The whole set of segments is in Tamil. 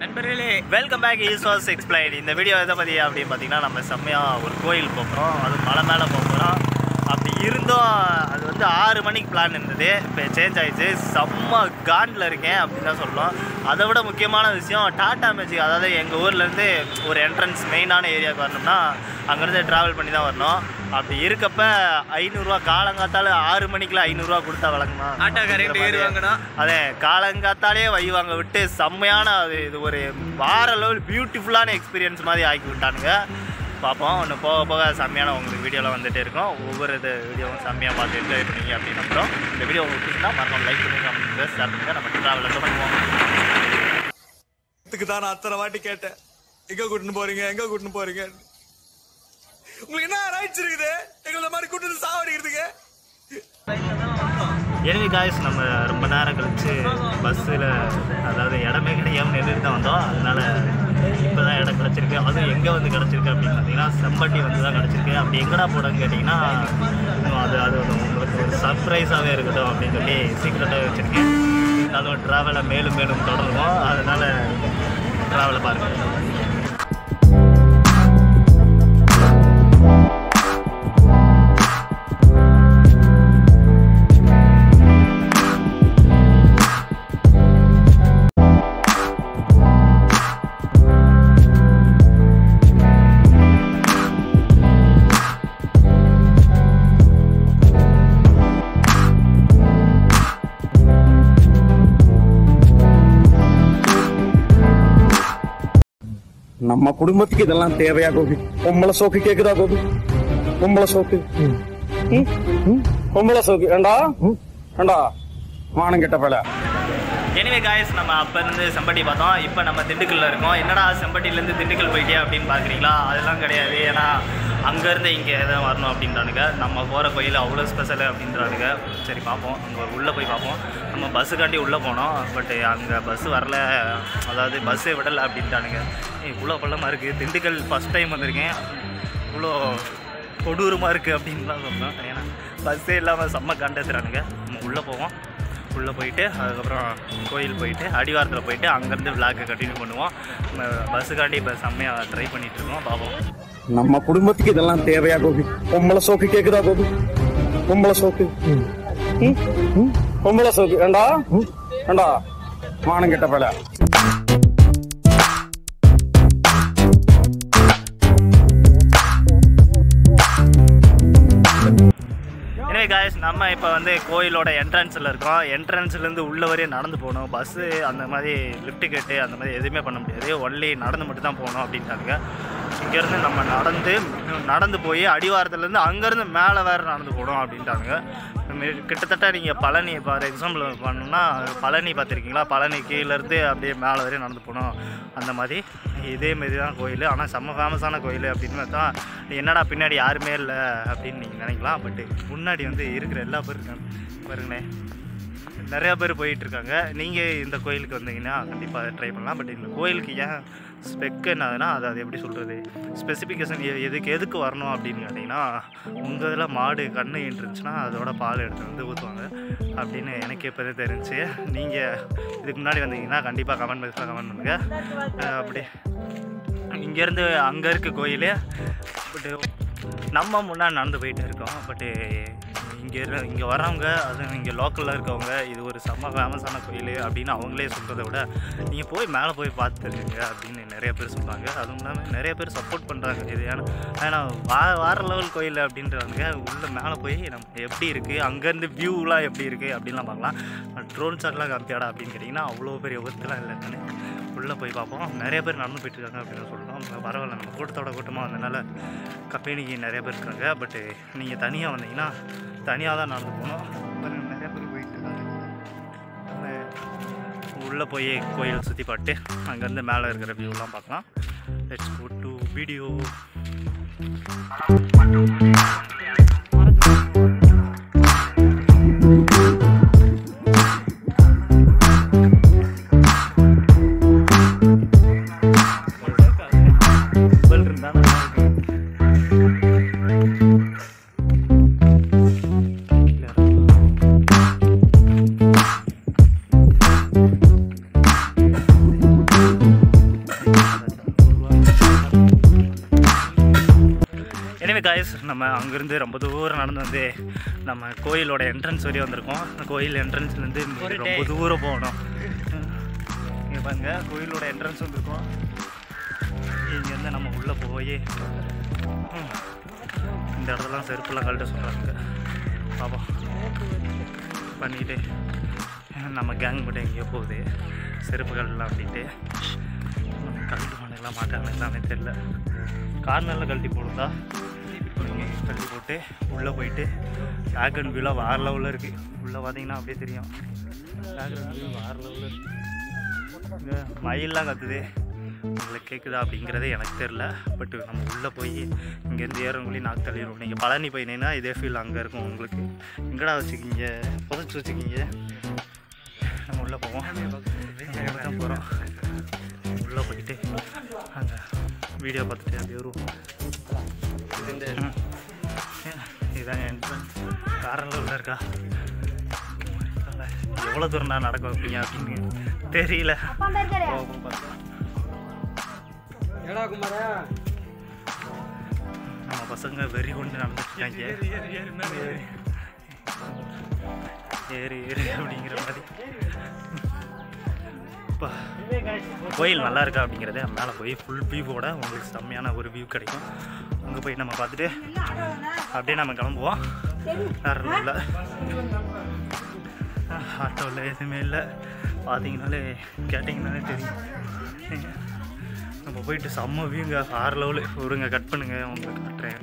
நண்பர்களே வெல்கம் பேக் ஈஸ்வாஸ் எக்ஸ்பிளைன் இந்த வீடியோ எதை பற்றி அப்படின்னு பார்த்தீங்கன்னா நம்ம செம்மையாக ஒரு கோயில் போகிறோம் அது மலை மேலே போகிறோம் அப்படி இருந்தும் அது வந்து ஆறு மணிக்கு பிளான் இருந்தது இப்போ சேஞ்ச் ஆயிடுச்சு செம்ம காண்டில் இருக்கேன் அப்படின்னு தான் சொல்லலாம் அதை விட முக்கியமான விஷயம் டாடா மேஜிக் அதாவது எங்கள் ஊர்லேருந்து ஒரு என்ட்ரன்ஸ் மெயினான ஏரியாவுக்கு வரணும்னா அங்கேருந்து ட்ராவல் பண்ணி தான் வரணும் அப்படி இருக்கப்ப ஐநூறுரூவா காலங்காத்தால ஆறு மணிக்கெலாம் ஐநூறுரூவா கொடுத்தா வழங்கணும் ஆட்டோக்காரங்கிட்ட ஏறுவாங்கன்னா அதே காலங்காத்தாலே வை வாங்க விட்டு செம்மையான அது இது ஒரு வார லெவல் பியூட்டிஃபுல்லான எக்ஸ்பீரியன்ஸ் மாதிரி ஆக்கி விட்டானுங்க பார்ப்போம் ஒன்று போக போக செம்மையான உங்களுக்கு வீடியோலாம் வந்துட்டே இருக்கும் ஒவ்வொரு இது வீடியோவும் செம்மையாக பார்த்து என்ஜாய் பண்ணீங்க அப்படின்னு நம்புறோம் இந்த வீடியோ உங்களுக்கு பிடிச்சிருந்தா மறக்காம லைக் பண்ணுங்க அப்படின்னு ஷேர் பண்ணுங்க நம்ம ட்ராவலில் தொடங்குவோம் இதுக்கு தான் நான் அத்தனை வாட்டி கேட்டேன் எங்க கூட்டின்னு போறீங்க எங்க கூட்டின்னு போறீங்க உங்களுக்கு என்ன ரைட்ஸ் இருக்குது எங்களை இந்த மாதிரி கூட்டு வந்து சாவடிக்கிறதுக்கு எனவே காய்ஸ் நம்ம ரொம்ப நேரம் கழிச்சு பஸ்ஸில் அதாவது இடமே கிடைக்காம நின்றுட்டு தான் வந்தோம் அதனால இப்போ தான் இடம் கிடச்சிருக்கு அதுவும் எங்கே வந்து கிடச்சிருக்கு அப்படின்னு பார்த்தீங்கன்னா செம்பட்டி வந்து தான் கிடச்சிருக்கு அப்படி எங்கடா போடன்னு கேட்டிங்கன்னா இன்னும் அது அது ஒரு உங்களுக்கு ஒரு சர்ப்ரைஸாகவே இருக்கட்டும் அப்படின்னு சொல்லி சீக்கிரட்டாக வச்சுருக்கேன் அதுவும் ட்ராவலை மேலும் மேலும் தொடருவோம் அதனால் ட்ராவலை பாருங்கள் நம்ம குடும்பத்துக்கு இதெல்லாம் தேவையா கோபி பொம்பளை சோக்கு கேக்குதா கோபி பொம்பளை சோக்கு ம்? ம்? பொம்பளை சோக்கு ஏண்டா ஏண்டா மானம் கெட்ட பல எனிவே காய்ஸ் நம்ம அப்போ இருந்து செம்பட்டி பார்த்தோம் இப்போ நம்ம திண்டுக்கல்ல இருக்கோம் என்னடா செம்பட்டிலேருந்து திண்டுக்கல் போயிட்டே அப்படின்னு பார்க்குறீங்களா அதெல்லாம் கிடையாது ஏன்னா அங்கேருந்து இங்கே எதாவது வரணும் அப்படின்றானுங்க நம்ம போகிற கோயில் அவ்வளோ ஸ்பெஷல் அப்படின்றானுங்க சரி பார்ப்போம் அங்கே உள்ளே போய் பார்ப்போம் நம்ம பஸ்ஸுக்காண்டி உள்ளே போனோம் பட் அங்கே பஸ் வரல அதாவது பஸ்ஸே விடலை அப்படின்ட்டானுங்க ஏய், இவ்வளோ பள்ளமாக இருக்குது திண்டுக்கல் ஃபஸ்ட் டைம் வந்திருக்கேன் இவ்வளோ கொடூரமாக இருக்குது அப்படின்னு தான் சொல்கிறேன் ஏன்னா பஸ்ஸே இல்லாமல் செம்ம கண்டத்துறானுங்க நம்ம உள்ளே போவோம் உள்ளே போயிட்டு அதுக்கப்புறம் கோயில் போயிட்டு அடிவாரத்தில் போயிட்டு அங்கேருந்து விளாக்கை கண்டினியூ பண்ணுவோம் நம்ம பஸ்ஸுக்காண்டி இப்போ செம்மையாக ட்ரை பண்ணிகிட்ருக்கோம் பார்ப்போம் நம்ம குடும்பத்துக்கு இதெல்லாம் தேவையா கோபி பொம்பளை சோக்கு கேக்குதா கோபி பொம்பளை சோக்கு ம்? ம்? பொம்பளை சோக்கு ஏண்டா ஏண்டா மானம் கெட்ட பல எனவே காய்ஸ் நம்ம இப்போ வந்து கோயிலோட என்ட்ரன்ஸில் இருக்கோம் என்ட்ரன்ஸ்லேருந்து உள்ள வரையும் நடந்து போகணும் பஸ்ஸு அந்த மாதிரி லிஃப்ட் கேட்டு அந்த மாதிரி எதுவுமே பண்ண முடியாது ஒன்லி நடந்து மட்டும் தான் போகணும் அப்படின்ட்டாங்க இங்கேருந்து நம்ம நடந்து நடந்து போய் அடிவாரத்துலேருந்து அங்கேருந்து மேலே வேறு நடந்து போகணும் அப்படின்ட்டாங்க மே- கிட்டத்தட்ட நீங்கள் பழனி ஃபார் எக்ஸாம்பிள் பண்ணணும்னா பழனி பார்த்துருக்கீங்களா பழனி கீழேருந்து அப்படியே மேலே வரையும் நடந்து போகணும் அந்த மாதிரி இதே மாரி தான் கோயில் ஆனால் செம்ம ஃபேமஸான கோயில் அப்படின்னு தான் என்னடா பின்னாடி யாருமே இல்லை அப்படின்னு நீங்கள் நினைக்கலாம் பட் முன்னாடி வந்து இருக்கிற எல்லா பேரும் இருக்காங்க பாருங்களேன் நிறையா பேர் போயிட்டு இருக்காங்க நீங்கள் இந்த கோயிலுக்கு வந்தீங்கன்னா கண்டிப்பாக ட்ரை பண்ணலாம் பட் இந்த கோயிலுக்கு ஏன் ஸ்பெக் என்னதுன்னா அது அது எப்படி சொல்கிறது ஸ்பெசிஃபிகேஷன் எதுக்கு எதுக்கு வரணும் அப்படின்னு கேட்டிங்கன்னா உங்கள் இதில் மாடு கண்ணு இருந்துச்சுன்னா அதோட பால் எடுத்து வந்து ஊற்றுவாங்க அப்படின்னு எனக்கு எப்போதே தெரிஞ்சு நீங்கள் இதுக்கு முன்னாடி வந்தீங்கன்னா கண்டிப்பாக கமெண்ட் பாக்ஸில் கமெண்ட் பண்ணுங்கள் அப்படி இங்கேருந்து அங்கே இருக்க கோயில் பட்டு நம்ம முன்னாடி நடந்து போயிட்டு இருக்கோம் பட்டு இங்கே இங்கே வரவங்க அதுவும் இங்கே லோக்கலில் இருக்கவங்க இது ஒரு செம்ம ஃபேமஸான கோயில் அப்படின்னு அவங்களே சொல்கிறத விட நீங்கள் போய் மேலே போய் பார்த்துருங்க அப்படின்னு நிறைய பேர் சொல்கிறாங்க அதுவும் இல்லாமல் நிறைய பேர் சப்போர்ட் பண்ணுறாங்க இது ஏன்னா ஏன்னா வா வார லெவல் கோயில் அப்படின்றவங்க உள்ளே மேலே போய் நம்ம எப்படி இருக்குது அங்கேருந்து வியூலாம் எப்படி இருக்குது அப்படின்லாம் பார்க்கலாம் ட்ரோன் ஷாட்லாம் காமிப்பியாடா அப்படின்னு கேட்டிங்கன்னா அவ்வளோ பெரிய ஒருத்தலாம் இல்லை நான் உள்ளே போய் பார்ப்போம் நிறைய பேர் நடந்து போயிட்டு இருக்காங்க அப்படின்னு சொல்கிறோம் பரவாயில்ல நம்ம கூட்டத்தோட கூட்டமாக வந்ததுனால கம்பெனிக்கு நிறைய பேர் இருக்காங்க பட்டு நீங்கள் தனியாக வந்தீங்கன்னா தனியாக தான் நடந்து போகணும் பாருங்க, நிறைய பேர் போயிட்டு இருக்காங்க உள்ளே போய் கோயில் சுற்றி பார்த்து அங்கேருந்து மேலே இருக்கிற வியூலாம் பார்க்கலாம் லெட்ஸ் கோ டு வீடியோ இருந்தா நல்லா இருக்கும். காய்ஸ் நம்ம அங்கேருந்து ரொம்ப தூரம் நடந்து வந்து நம்ம கோயிலோட என்ட்ரன்ஸ் வரையும் வந்திருக்கோம் அந்த கோயில் என்ட்ரன்ஸ்லேருந்து ரொம்ப தூரம் போகணும் இங்கே பாருங்க கோயிலோட என்ட்ரன்ஸ் வந்திருக்கோம் இங்கேருந்து நம்ம உள்ளே போய் ம், இந்த இடத்துலாம் செருப்புலாம் கழட்ட சொல்கிறாங்க பாப்போம் பண்ணிட்டு நம்ம கேங் மட்டும் எங்கேயோ போகுது செருப்புகள்லாம் அப்படின்ட்டு கழட்டு பண்ணலாம் மாட்டாங்க எல்லாமே தெரில கார்னரில் கழட்டி போடுதா கழட்டி போட்டு உள்ளே போயிட்டு பேக்ரவுண்ட் வியூலாம் வேறு லெவலில் இருக்குது உள்ளே பார்த்தீங்கன்னா அப்படியே தெரியும் பேக்ரவுண்ட் வியூ வேறு லெவலில் இருக்குது இங்கே மயிலெலாம் கத்துது உங்களுக்கு கேட்குதா அப்படிங்கிறதே எனக்கு தெரில பட் நம்ம உள்ளே போய் இங்கேருந்து ஏறவங்களி நாக்கு தள்ளிடுவோம் நீங்கள் பழனி போயினீங்கன்னா இதே ஃபீல் அங்கே இருக்கும் உங்களுக்கு எங்கடா வச்சுக்கிங்க புதைச்சி வச்சுக்கிங்க நம்ம உள்ளே போவோம் தான் போகிறோம் உள்ளே போயிட்டு அங்கே வீடியோ பார்த்துட்டு அப்படியே வருவோம் ம். இதுதான் என்ட்ரன்ஸ் காரில் உள்ள இருக்கா எவ்வளோ தூரம் நான் நடக்க வைப்பீங்க அப்படின்னு தெரியல போகும் பார்க்கலாம் நம்ம பசங்க வெறி கொண்டு நடந்துட்டு இருக்காங்க ஏறி ஏறி அப்படிங்கிற மாதிரி அப்பா. கோயில் நல்லா இருக்கா அப்படிங்கிறத மேலே போய் ஃபுல் வியூவோட உங்களுக்கு செம்மையான ஒரு வியூ கிடைக்கும் அங்கே போய் நம்ம பார்த்துட்டு அப்படியே நம்ம கிளம்புவோம் வேற ஒன்றும் இல்லை ஆட்டோவில் எதுவுமே இல்லை பார்த்தீங்கனாலே கேட்டிங்கனாலே தெரியும் நம்ம போயிட்டு செம்ம வியூங்க ஆறு லெவலு ஒருங்க கட் பண்ணுங்க உங்களுக்கு காட்டுறேன்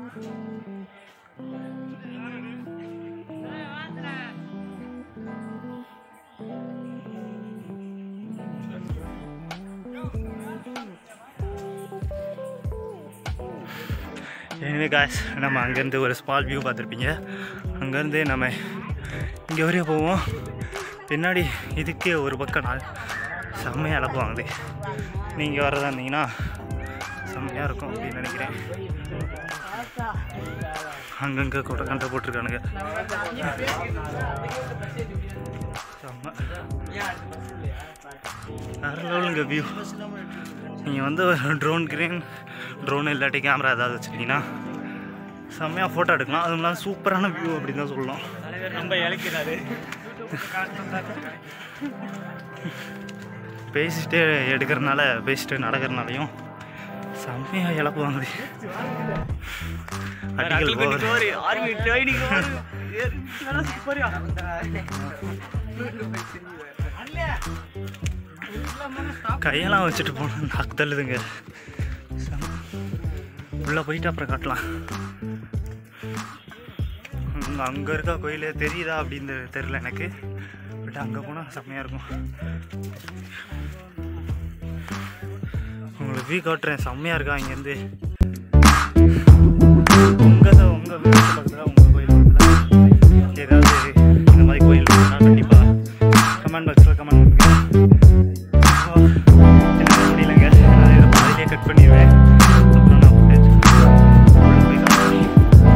எனவே காய்ஸ் நம்ம அங்கேருந்து ஒரு ஸ்மால் வியூ பார்த்துருப்பீங்க அங்கேருந்து நம்ம இங்கே வரையும் போவோம் பின்னாடி இதுக்கே ஒரு பக்கம் நாள் செம்மையாக இழப்புவாங்க நீங்கள் வரதா இருந்தீங்கன்னா செம்மையாக இருக்கும் அப்படின்னு நினைக்கிறேன் அங்கங்கே கூட கண்டை போட்டிருக்கானுங்க செம்ம வேறு லெவலுங்க வியூ நீங்கள் வந்து ஒரு ட்ரோன் கிரீன் ட்ரோன் இல்லாட்டி கேமரா ஏதாவது வச்சுருக்கீங்கன்னா செம்மையாக ஃபோட்டோ எடுக்கலாம் அதுவும் இல்லாமல் சூப்பரான வியூ அப்படின்னு தான் சொல்லலாம் ரொம்ப இழைக்கிறாரு பேசிட்டு எடுக்கிறனால பேசிட்டு நடக்கிறனாலையும் செம்மையாக இழப்பு வாங்குது அடிகள் over. ஆர்மி ட்ரைனிங் கையெல்லாம் வச்சுட்டு போகணும் நாக்கு தள்ளுதுங்க செம. உள்ள போயிட்டு அப்புறம் காட்டலாம் அங்க அங்கே இருக்கா கோயில் தெரியுதா அப்படின்னு தெரியல எனக்கு பட் அங்கே போனால் செம்மையாக இருக்கும் உங்களுக்கு வியூ காட்டுறேன் செம்மையாக இருக்கா இங்கேருந்து உங்கள் உங்கள் வீட்டு பக்கத்தில் உங்கள் கோயில் பக்கத்தில் ஏதாவது இந்த மாதிரி கோயில் இருக்குன்னா கண்டிப்பாக கமெண்ட் பாக்ஸில் கமெண்ட் பண்ணுங்க ஓ, என்னால முடியலங்க நான் இதை பாதியிலே கட் பண்ணிடுவேன் அப்புறம் நான் footage உள்ள போய் காட்டுறேன்.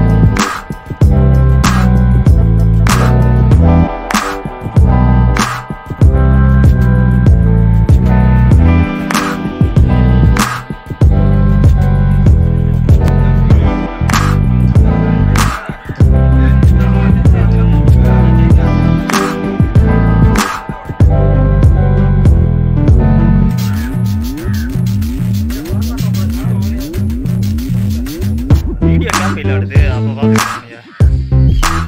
வீடியோ கேம் விளையாடுது அப்போ பார்க்குறேன்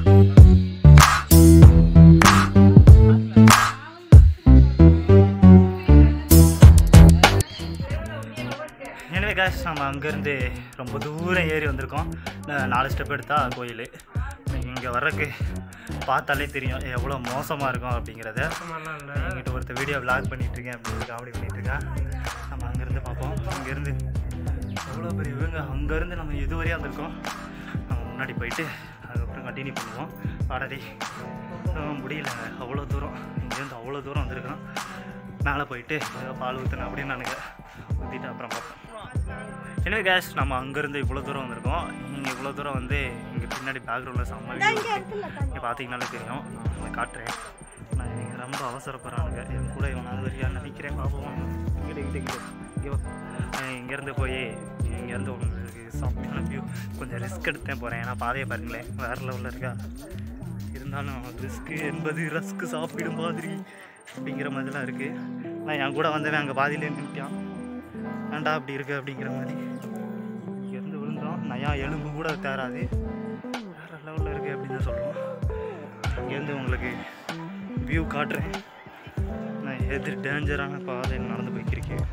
எனவே காஷ் நம்ம அங்கேருந்து ரொம்ப தூரம் ஏறி வந்திருக்கோம் நா- நாலு ஸ்டெப் எடுத்தால் கோயில் இங்கே வர்றதுக்கு பார்த்தாலே தெரியும் எவ்வளோ மோசமாக இருக்கும் அப்படிங்கிறத என்கிட்ட ஒருத்தர் வீடியோ vlog பண்ணிட்டு இருக்கேன் அப்படின்னு காமெடி பண்ணிட்டு இருக்கேன் நம்ம அங்கேருந்து பார்ப்போம் அங்கேருந்து எவ்வளோ பெரிய இவங்க அங்கேருந்து நம்ம இதுவரையும் வந்திருக்கோம் நம்ம முன்னாடி போயிட்டு அதுக்கப்புறம் கண்டினியூ பண்ணுவோம் ஆல்ரெடி முடியல அவ்வளோ தூரம் இங்கேருந்து அவ்வளோ தூரம் வந்திருக்கோம் மேலே போயிட்டு ஏதோ பால் ஊற்றுனேன் அப்படின்னு நானுங்க ஊற்றிட்டு அப்புறம் பார்ப்போம் எனவே கேஸ் நம்ம அங்கேருந்து இவ்வளோ தூரம் வந்திருக்கோம் நீங்கள் இவ்வளோ தூரம் வந்து இங்கே பின்னாடி பேக்ரவுண்டில் செம்ம view இருக்கு. இங்கே பார்த்தீங்கனாலே தெரியும் நான் உங்களுக்கு காட்டுறேன் நான் இவங்க ரொம்ப அவசரப்படுறானுங்க என் கூட இவன் அது வரையா நினைக்கிறேன் பார்ப்போம் இங்கிட்ட இங்கிட்ட இங்கிட்ட ஐயோ அஹ் இங்கேருந்து போய் இங்கேருந்து உங்களுக்கு செம்மையான வியூ கொஞ்சம் ரிஸ்க் எடுத்தேன் போகிறேன் ஏன்னா பாதையை பாருங்களேன் வேறு லெவலில் இருக்கா இருந்தாலும் ரிஸ்க்கு என்பது ரஸ்க்கு சாப்பிடும் மாதிரி அப்படிங்கிற மாதிரிலாம் இருக்குது நான் என் கூட வந்தவன் அங்கே பாதியிலே நிற்கான் ஏன்டா அப்படி இருக்கு அப்படிங்கிற மாதிரி இங்கேருந்து விழுந்தோம் நயா எலும்பு கூட தேராது வேறு லெவலில் இருக்குது அப்படின்னு தான் சொல்கிறோம் இங்கேருந்து உங்களுக்கு வியூ காட்டுறேன் நான் எது டேஞ்சரான பாதையில் நடந்து போய்க்கிருக்கேன்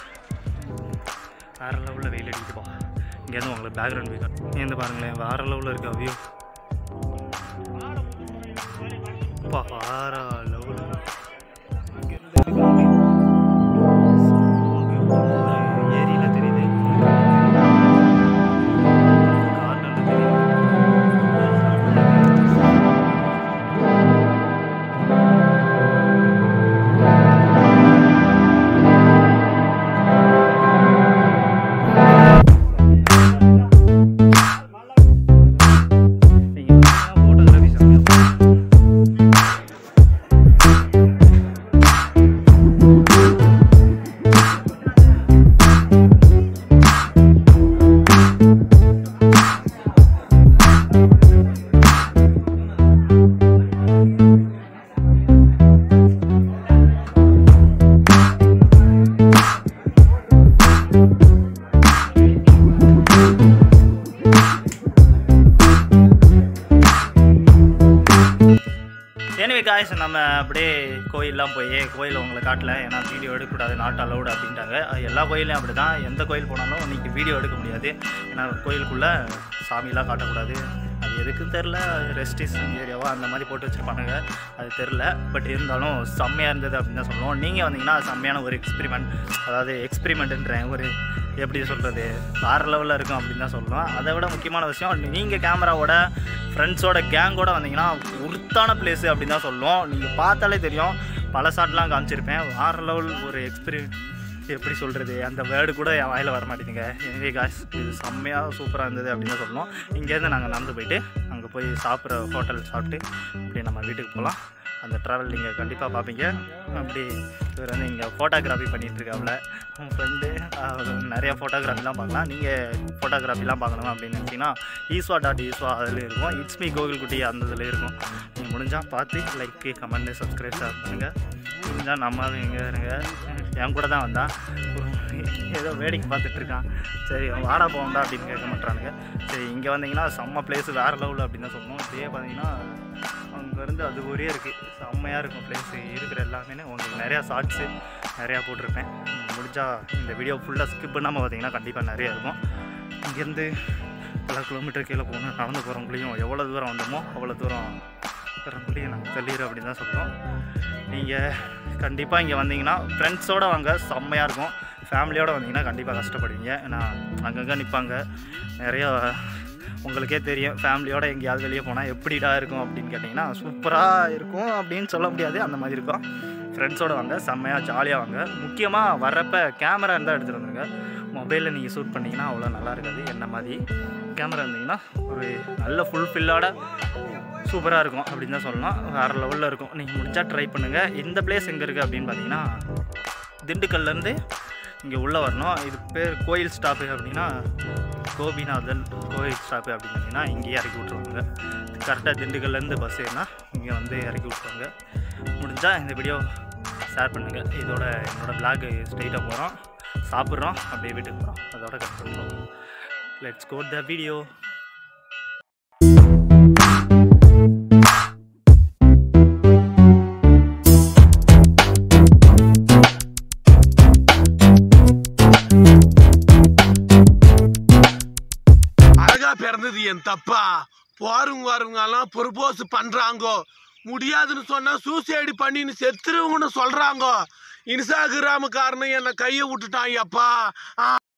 வேறு லெவலில் வெயில் அடிக்குதுப்பா இங்கேருந்து உங்களுக்கு பேக்ரவுண்ட் வியூ காட்டு இங்கேருந்து பாருங்களேன் வேறு லெவலில் இருக்கா வியூ அப்பா வேறு லெவலில் ஏரியில் தெரியுது கார்னரில் தெரியுது நீங்க ஃபோட்டோகிராஃபி செம்மையாக எனவே காய்ஸ் நம்ம அப்படியே கோயிலெலாம் போய் கோயில் உங்களை காட்டல ஏன்னா வீடியோ எடுக்கக்கூடாது நாட் அலௌடு அப்படின்ட்டாங்க அது எல்லா கோயிலையும் அப்படி தான் எந்த கோயில் போனாலும் இன்றைக்கி வீடியோ எடுக்க முடியாது ஏன்னா கோயிலுக்குள்ளே சாமிலாம் காட்டக்கூடாது அது எதுக்குன்னு தெரில ரெஸ்டிஷன் ஏரியாவா அந்த மாதிரி போட்டு வச்சுருப்பானுங்க அது தெரில பட் இருந்தாலும் செம்மையாக இருந்தது அப்படின்னு தான் சொல்லுவோம் நீங்கள் வந்தீங்கன்னா செம்மையான ஒரு எக்ஸ்பிரிமெண்ட் அதாவது எக்ஸ்பிரிமெண்ட்டுன்றேன் ஒரு எப்படி சொல்கிறது வேறு லெவலில் இருக்கும் அப்படின்னு தான் சொல்லணும் அதை விட முக்கியமான விஷயம் நீங்கள் கேமராவோட ஃப்ரெண்ட்ஸோட கேங்கோட வந்தீங்கன்னா உருத்தான பிளேஸு அப்படின்னு தான் சொல்லுவோம் நீங்கள் பார்த்தாலே தெரியும் பல ஷாட்லாம் காமிச்சிருப்பேன் வேறு லெவல் ஒரு எக்ஸ்பீரி எப்படி சொல்கிறது அந்த வேர்டு கூட என் வாயில் வர மாட்டேங்குங்க எனவே காஸ் இது செம்மையாக சூப்பராக இருந்தது அப்படின்னு தான் சொல்லணும் இங்கேருந்து நாங்கள் நடந்து போயிட்டு அங்கே போய் சாப்பிட்ற ஹோட்டல் சாப்பிட்டு அப்படியே நம்ம வீட்டுக்கு போகலாம் அந்த ட்ராவல் நீங்கள் கண்டிப்பாக பார்ப்பீங்க அப்படி இவர் வந்து இங்கே ஃபோட்டோகிராஃபி பண்ணிகிட்டு இருக்காப்புல உன் ஃப்ரெண்டு நிறைய ஃபோட்டோகிராஃபிலாம் பார்க்கலாம் நீங்கள் ஃபோட்டோகிராஃபிலாம் பார்க்கணும் அப்படின்னு நினச்சிங்கன்னா ஈஸ்வா டாட் ஈஸ்வா அதில் இருக்கும் இட்ஸ் மீ கோகுல் குட்டி அந்த இதில் இருக்கும் நீங்கள் முடிஞ்சால் பார்த்து லைக்கு கமெண்ட் சப்ஸ்கிரைப் ஷேர் பண்ணுங்கள் முடிஞ்சால் நம்ம இங்கே இருங்க என் கூட தான் வந்தான் ஏதோ வேடிக்கை பார்த்துட்டு இருக்கான் சரி வாடா போகண்டா அப்படின்னு கேட்க மாட்டானுங்க சரி இங்கே வந்தீங்கன்னா செம்ம பிளேஸ் வேறு லெவலில் அப்படின்னு தான் சொல்லணும் இதே பார்த்தீங்கன்னா அங்கேருந்து அது ஒரே இருக்குது செம்மையாக இருக்கும் பிளேஸு இருக்கிற எல்லாமே உங்களுக்கு நிறையா ஷார்ட்ஸு நிறையா போட்டிருப்பேன் முடிஞ்சால் இந்த வீடியோ ஃபுல்லாக ஸ்கிப் பண்ணாமல் பார்த்தீங்கன்னா கண்டிப்பாக நிறையா இருக்கும் இங்கேருந்து பல கிலோமீட்டர் கீழே போகணும் நடந்து போகிறவங்களையும் எவ்வளோ தூரம் வந்தோமோ அவ்வளோ தூரம் வரவங்களையும் நாங்கள் தள்ளிடுறோம் அப்படின்னு தான் சொல்கிறோம் நீங்கள் கண்டிப்பாக இங்கே வந்தீங்கன்னா ஃப்ரெண்ட்ஸோடு வாங்க செம்மையாக இருக்கும் ஃபேமிலியோடு வந்தீங்கன்னா கண்டிப்பாக கஷ்டப்படுவீங்க ஏன்னா அங்கங்கே நிற்பாங்க நிறையா உங்களுக்கே தெரியும் ஃபேமிலியோடு எங்கேயாவது வெளியே போனால் எப்படிடா இருக்கும் அப்படின்னு கேட்டிங்கன்னா சூப்பராக இருக்கும் அப்படின்னு சொல்ல முடியாது அந்த மாதிரி இருக்கும் ஃப்ரெண்ட்ஸோடு வாங்க செம்மையாக ஜாலியாக வாங்க முக்கியமாக வர்றப்ப கேமரா இருந்தால் எடுத்துகிட்டு வந்துருங்க மொபைலில் நீங்கள் ஷூட் பண்ணிங்கன்னா அவ்வளோ நல்லா இருக்காது என்ன மாதிரி கேமரா இருந்தீங்கன்னா ஒரு நல்ல ஃபுல்ஃபில்லோட சூப்பராக இருக்கும் அப்படின்னு தான் சொல்லலாம் வேறு லெவலில் இருக்கும் நீங்கள் முடிஞ்சால் ட்ரை பண்ணுங்கள் இந்த பிளேஸ் எங்கே இருக்குது அப்படின்னு பார்த்தீங்கன்னா திண்டுக்கல்லேருந்து இங்கே உள்ளே வரணும் இது பேர் கோயில் ஸ்டாப்பு அப்படின்னா கோபிநாதன் கோயில் ஸ்டாப்பு அப்படின்னு பார்த்தீங்கன்னா இங்கேயே இறக்கி விட்ருவாங்க கரெக்டாக திண்டுக்கல்லேருந்து பஸ் ஏறினா இங்கே வந்து இறக்கி விட்ருவாங்க முடிஞ்சால் இந்த வீடியோ ஷேர் பண்ணுங்கள் இதோட என்னோட பிளாக் ஸ்ட்ரெயிட்டாக போகிறோம் சாப்பிட்றோம் அப்படியே வீட்டுக்கு போகிறோம் அதோட கட் பண்ணுறோம் லெட்ஸ் கோ த வீடியோ அழகா பிறந்தது என் தப்பா போறவங்க வரவங்க எல்லாம் ப்ரொபோஸ் பண்றாங்க முடியாதுன்னு சொன்னா சூசைடு பண்ணின்னு செத்துருவங்கன்னு சொல்றாங்க இன்ஸ்டாகிராம காரணம் என்ன கைய விட்டுட்டான் அப்பா